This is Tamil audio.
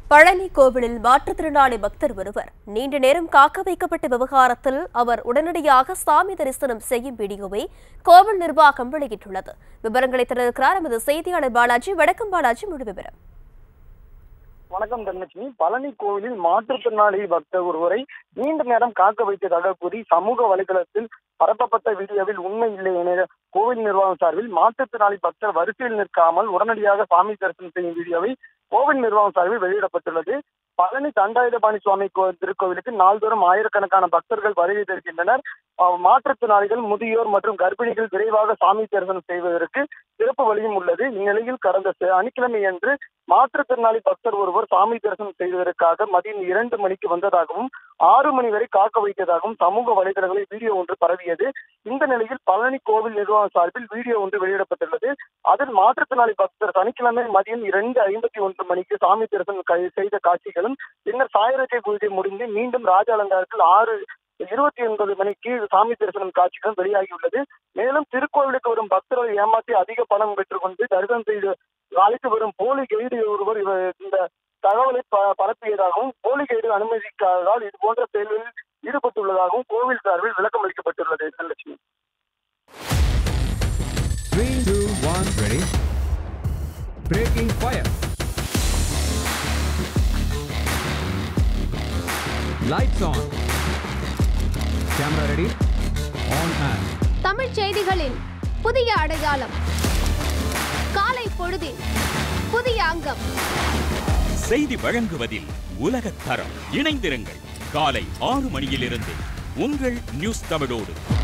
பழனி கோவிலில் மாற்றுத்திறனாளி பக்தர் ஒருவர் நீண்ட நேரம் காக்க வைக்கப்பட்ட விவகாரத்தில் அவர் உடனடியாக சாமி தரிசனம் செய்யும் வீடியோவை கோவில் நிர்வாகம் வெளியிட்டுள்ளது விவரங்களை தந்திருக்கிறார் நமது செய்தியாளர் பாலாஜி வணக்கம் பாலாஜி முழு விவரம் வணக்கம் தனலட்சுமி பழனி கோவிலில் மாற்றுத்திறனாளி பக்தர் ஒருவரை நீண்ட நேரம் காக்க வைத்ததாக கூறி சமூக வலைதளத்தில் பரப்பப்பட்ட வீடியோவில் உண்மை இல்லை என கோவில் நிர்வாகம் சார்பில் மாற்றுத்திறனாளி பக்தர் வரிசையில் நிற்காமல் உடனடியாக சாமி தரிசனம் செய்யும் வீடியோவை கோவில் நிர்வாகம் சார்பில் வெளியிடப்பட்டுள்ளது பழனி தண்டாயுதபாணி சுவாமி கோ- திருக்கோவிலுக்கு நாள்தோறும் ஆயிரக்கணக்கான பக்தர்கள் வருகை தருகின்றனர் அஹ் மாற்றுத்திறனாளிகள் முதியோர் மற்றும் கர்ப்பிணிகள் விரைவாக சாமி தரிசனம் செய்வதற்கு சிறப்பு வழியும் உள்ளது இந்நிலையில் கடந்த ச- சனிக்கிழமை அன்று மாற்றுத்திறனாளி பக்தர் ஒருவர் சாமி தரிசனம் செய்வதற்காக மதியம் இரண்டு மணிக்கு வந்ததாகவும் ஆறு மணி வரை காக்க வைத்ததாகவும் சமூக வலைதளங்களில் வீடியோ ஒன்று பரவியது இந்த நிலையில் பழனி கோவில் நிர்வாகம் சார்பில் வீடியோ ஒன்று வெளியிடப்பட்டுள்ளது அதில் மாற்றுத்திறனாளி பக்தர் சனிக்கிழமை மதியம் இரண்டு ஐம்பத்தி ஒன்று மணிக்கு சாமி தரிசனம் கை- செய்த காட்சிகளும் பின்னர் சாயரக்கை பூஜை முடிந்து மீண்டும் ராஜ அலங்காரத்தில் ஆறு இருபத்தி ஒன்பது மணிக்கு சாமி தரிசனம் காட்சிகளும் வெளியாகியுள்ளது மேலும் திருக்கோவிலுக்கு வரும் பக்தர்களை ஏமாற்றி அதிக பணம் பெற்றுக்கொண்டு தரிசனம் செய்து அழைத்து வரும் போலி கைடு ஒருவர் இவர் இந்த தகவலை ப- பரப்பியதாகவும் போலி கைடு அனுமதிக்காததால் இது போன்ற செயல்களில் ஈடுபட்டுள்ளதாகவும் கோவில் சார்பில் விளக்கம் அளிக்கப்பட்டுள்ளது Dhanalakshmi Three, two, one, ready. Breaking fire. Lights on. Camera ready. On and. தமிழ்ச் செய்திகளின் புதிய அடையாளம் காலை பொழுதில் புதிய அங்கம் செய்தி வழங்குவதில் உலகத் தரம் இணைந்திருங்கள் காலை ஆறு மணியிலிருந்து உங்கள் நியூஸ் தமிழோடு